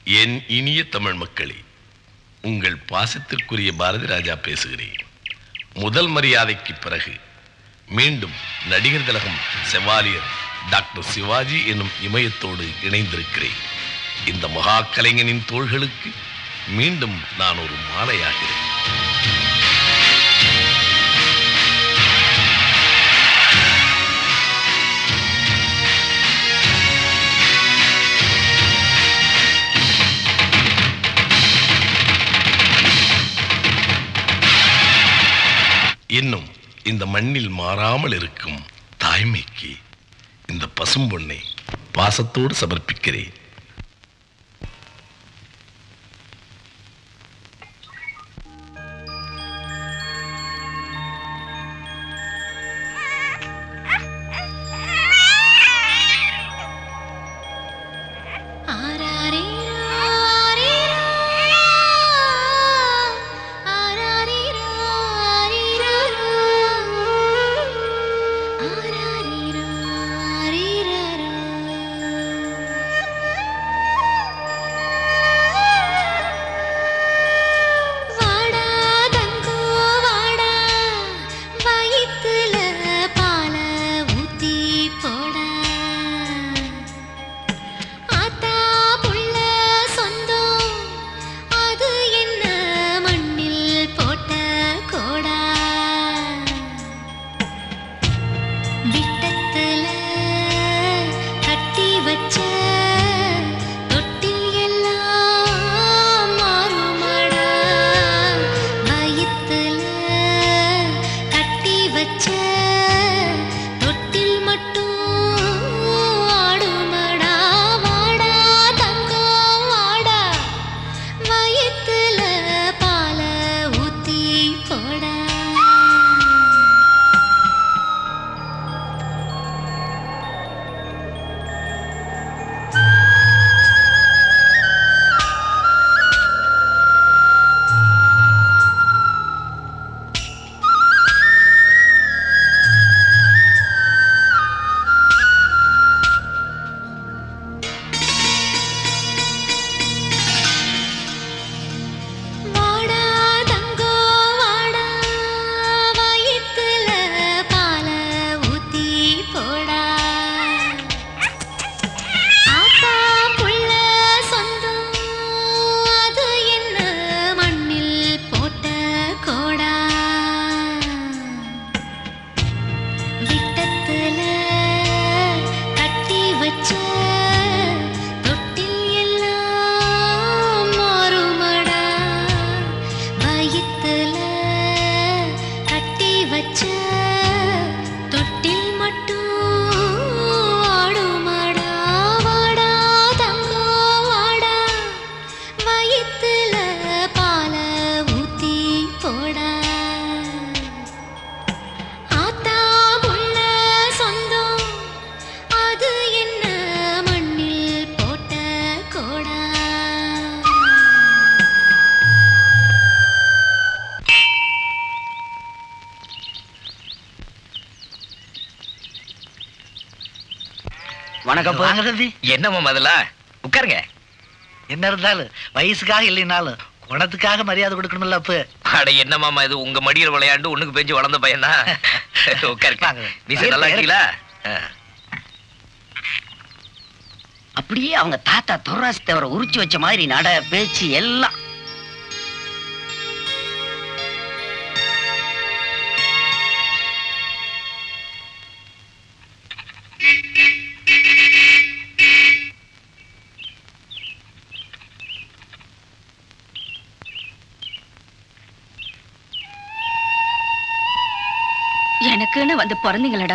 என் இனிய தமிழ் மக்களே உங்கள் பாசத்திற்குரிய பாரதி ராஜா பேசுகிறேன் முதல் மரியாதைக்கு பிறகு மீண்டும் நடிகர் திலகம் செவாலியர் டாக்டர் சிவாஜி என்னும் இமயத்தோடு இணைந்திருக்கிறேன் இந்த மகா கலைஞனின் தோள்களுக்கு மீண்டும் நான் ஒரு மாலையாகிறேன் இன்னும் இந்த மண்ணில் மாறாமல் இருக்கும் தாய்மைக்கு இந்த பசும்பொன்னை பாசத்தோடு சமர்ப்பிக்கிறேன் வாடா தங்கோ வாடா வயித்துல பால ஊத்தி போடா ஆத்தா புள்ள சொந்தம் அது என்ன மண்ணில் போட்ட கோடா விட்டத்துல கட்டி வச்ச தொட்டில் எல்லாம் மாறுமடா வயித்துல கட்டி வச்ச தொட்டில் மட்டும் ஆடுமடா வாடா தங்கம் வாடா வயித்துல பால ஊத்தி போடா வாடா தங்கோ வாடா வயித்துல பால ஊத்தி போடா ஆத்தா புள்ள சொந்தம் அது என்ன மண்ணில் போட்ட கோடா விட்டத்துல கட்டி வச்ச தொட்டில் எல்லாம் மாறுமடா வயித்துல கட்டி வச்ச தொட்டில் மட்டும் ஆடுமடா வாடா தங்கோ வாடா வயித்துல பால ஊத்தி போடா ஆத்தா புள்ள சொந்தம் அது என்ன மண்ணில் போட்ட கோடா வணக்கம் வாங்க தம்பி என்னம்மா முதல்ல உட்காருங்க என்ன இருந்தாலும் வயசுக்காக இல்லைனாலும் குணத்துக்காக மரியாதை கொடுக்கணும்ல அப்ப அட என்னமாமா இது உங்க மடியில் விளையாண்டு ஒண்ணுக்கு பெஞ்சு வளர்ந்த பையனா உட்காருங்க வாங்க. நீ நல்லா இருக்கீங்களா ஆ. அப்படியே அவங்க தாத்தா துர்ராசி தவிர உரிச்சு வச்ச மாதிரி நட பேச்சு எல்லாம் எனக்குன்னு வந்து பிறந்தீங்களடா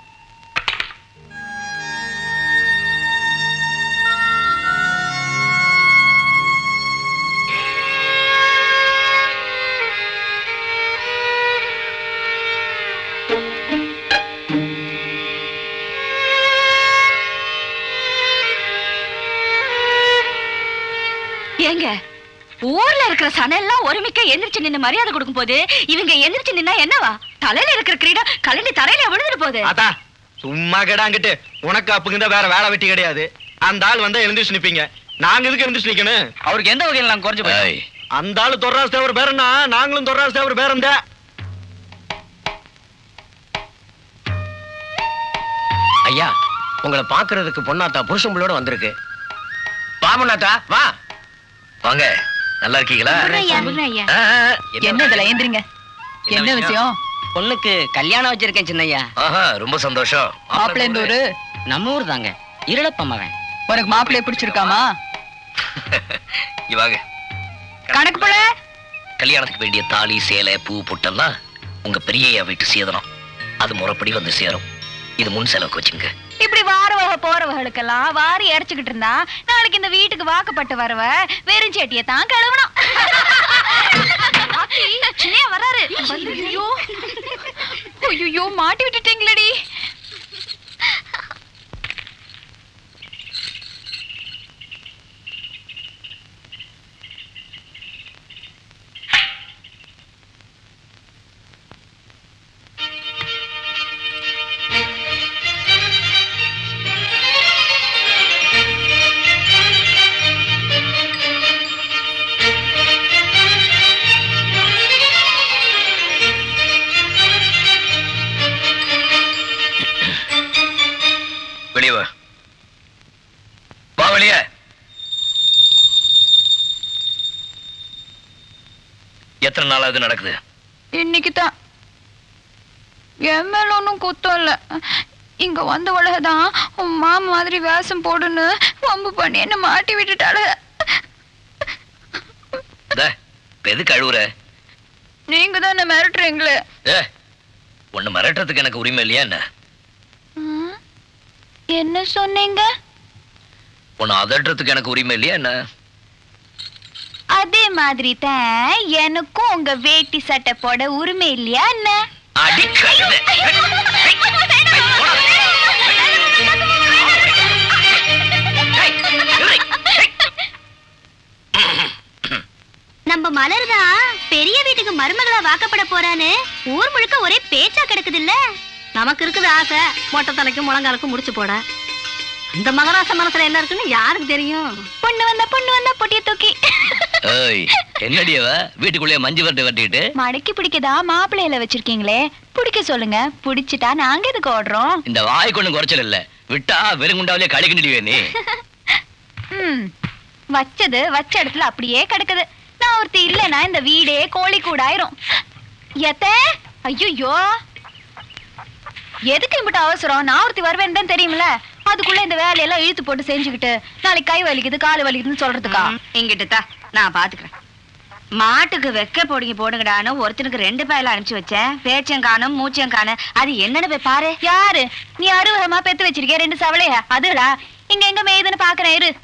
ஏங்க ஊர்ல இருக்கிற சனையெல்லாம் ஒருமிக்க எந்திரிச்சு நின்னு மரியாதை கொடுக்கும் போது இவங்க எந்திரிச்சு நின்னா என்னவா தலையில இருக்கிற கிரீடம் கலண்டி தரையில விழுந்துட்டு போகுது அதா சும்மா கிடாங்கிட்டு உனக்கு அப்புங்க வேற வேலை வெட்டி கிடையாது அந்த ஆள் வந்தா எழுந்திரிச்சு நிப்பீங்க நாங்க எதுக்கு எந்திரிச்சு நிக்கணும் அவருக்கு எந்த வகையில் நாங்க குறைஞ்சு போயிட்டோம் ஏய், அந்த ஆளு தொர்ராஸ் தேவர் பேரன்னா நாங்களும் தொர்ராஸ் தேவர் பேரந்த ஐயா உங்களை பாக்குறதுக்கு பொண்ணாத்தா புருஷங்களோட வந்திருக்கு வா பொண்ணாத்தா வா வாங்க நல்லா இருக்கீங்களா ஐயா, ஐயா. ஆ, ஆ, என்ன இதுல ஏந்திரிங்க என்ன விஷயம் பொண்ணுக்கு கல்யாணம் வச்சிருக்கேன் சின்னையா ஆஹா ரொம்ப சந்தோஷம் மாப்பிள்ளை இந்த ஊரு நம்ம ஊர் தாங்க இருளப்ப மகன் உனக்கு மாப்பிள்ளைய பிடிச்சிருக்காமா இங்க வாங்க கணக்கு போல கல்யாணத்துக்கு வேண்டிய தாலி சேலை பூ பொட்டெல்லாம் உங்க பெரியய்யா வீட்டு சேதனம் அது முறைப்படி வந்து சேரும் இது முன் செலவுக்கு வச்சுங்க இப்படி வாரவக போறவகளுக்கெல்லாம் வாரி இறைச்சுக்கிட்டு இருந்தா நாளைக்கு இந்த வீட்டுக்கு வாக்கப்பட்டு வரவ வெறும் செட்டியை தான் கழுவணும் சின்னையா வராரு ஐயோ ஐயோ மாட்டி விட்டுட்டீங்களடி வெளியே வா வா வெளியே எத்தனை நாளா இது நடக்குது இன்னைக்கு தான் என் மேல ஒன்றும் குத்தம் இல்ல இங்க வந்த உலகதான் உன் மாமா மாதிரி வேஷம் போடுன்னு வம்பு பண்ணி என்ன மாட்டி விட்டுட்டாள இந்த, இப்ப எதுக்கு அழுவுற நீங்க தான் என்ன மிரட்டுறீங்களே ஏ உன்னை மிரட்டுறதுக்கு எனக்கு உரிமை இல்லையா என்ன ம்? என்ன சொன்னீங்க உன்னை அதட்டுறதுக்கு எனக்கு உரிமை இல்லையா என்ன அதே மாதிரி தான் எனக்கும் உங்க வேட்டி சட்டை போட உரிமை இல்லையா என்ன அடி கழுதை. ஏய், ஏய், ஏய், போடா. ஏய், நில்லு. ஏய். நம்ம மலர்தான் பெரிய வீட்டுக்கு மருமகளா வாக்கப்பட போறான்னு ஊர் முழுக்க ஒரே பேச்சா கிடக்குது இல்ல நமக்கு இருக்குது ஆசை மொட்டை தலைக்கும் முழங்காலுக்கும் முடிச்சு போட இந்த மகராச மனசுல என்ன இருக்குன்னு யாருக்கு தெரியும் பொண்ணு வந்தா பொண்ணு வந்தா பொட்டிய தூக்கி ஏய் என்னடி அவ வீட்டுக்குள்ளேயே மஞ்சு வரட்டு வரட்டிட்டு மடக்கி பிடிக்கதா மாப்பிள்ளையில வச்சிருக்கீங்களே பிடிக்க சொல்லுங்க பிடிச்சிட்டா நாங்க எதுக்கு ஓடுறோம் இந்த வாய் கொண்டு குறைச்சல் இல்ல விட்டா வெறுங்குண்டாவிலே கழிக்கிண்டிடுவே நீ ம், வச்சது வச்ச இடத்துல அப்படியே கிடக்குது நான் ஒருத்தி இல்லைன்னா இந்த வீடே கோழி கூடாயிரும் எத்த ஐயோ எதுக்கு இப்படி அவசரம் நான் ஒருத்தி வருவேன்னு தான் தெரியுமில அதுக்குள்ள இந்த வேலையெல்லாம் இழுத்து போட்டு செஞ்சுக்கிட்டு நாளைக்கு கை வலிக்குது கால் வலிக்குதுன்னு சொல்றதுக்கா இங்கிட்டு தா நான் பாத்துக்கிறேன் மாட்டுக்கு வெக்க போடுங்க போடுங்கடான்னு ஒருத்தனுக்கு ரெண்டு பயல அனுப்பிச்சு வச்சேன் பேச்சம் காணும் மூச்சம் காணும் அது என்னன்னு போய் பாரு யாரு நீ அறுவகமா பெத்து வச்சிருக்கே ரெண்டு சவளையா அதுடா இங்க எங்க மேயுதுன்னு பாக்குறேன் இரு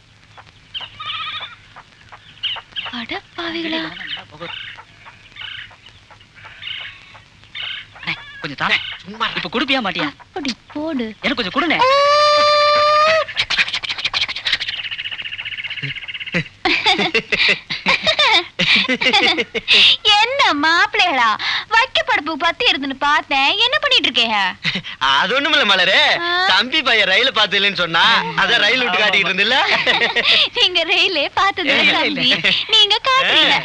அடப்பாவிகளா கொஞ்சம் தானே சும்மா இப்ப குடுப்பியா மாட்டியா அப்படி போடு எனக்கு கொஞ்சம் கொடுங்க என்ன மாப்பிள்ளைகளா வைக்க படுப்பு பத்தி இருந்துன்னு பார்த்தேன் என்ன பண்ணிட்டு இருக்கீங்க அது ஒண்ணும் இல்ல மலரே ஆ. தம்பி பையன் ரயில பாத்து இல்லைன்னு சொன்னா அதான் ரயில் விட்டு காட்டிட்டு இருந்தில்ல நீங்க ரயிலே பார்த்தது இல்ல தம்பி நீங்க காட்டுறீங்க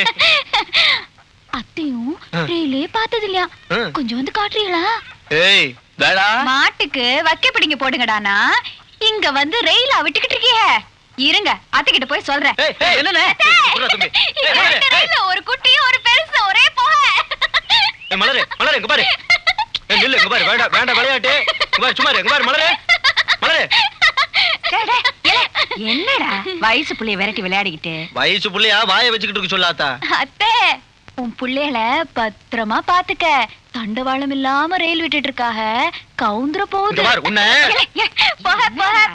அத்தையும் ரயிலே பார்த்தது இல்லையா ஆ. கொஞ்சம் வந்து காட்டுறீங்களா ஏய் வேடா மாட்டுக்கு வைக்க பிடிங்க போடுங்கடானா இங்க வந்து ரயிலா விட்டுக்கிட்டு இருக்கீங்க இருங்க அத்தைக்கிட்ட போய் சொல்றேன் ஏய், ஏய், என்னண்ணே? அத்தை, புறா தம்பி. ஏய், இங்க மலரே, ரெண்டு ஏய். ரயில்ல ஒரு குட்டியும் ஒரு பெருசு ஒரே போக ஏய், மலரே மலரே இங்க பாரு ஏய், நில்லு இங்க பாரு வேண்டாம் வேண்டாம் விளையாட்டு இங்க பாரு சும்மா இரு, இங்க பாரு மலரே மலரே டேய், டேய், ஏலே, என்னடா வயசு புள்ளைய விரட்டி விளையாடிக்கிட்டு வயசு புள்ளையா வாயை வச்சுக்கிட்டு இருக்க சொல்லாத்தா அத்தை உன் புள்ளைகள பத்திரமா பாத்துக்க தண்டவாளம் இல்லாம ரயில் விட்டுட்டு இருக்காக கவுந்துர இங்க போகுது பாரு உன்னை போக போக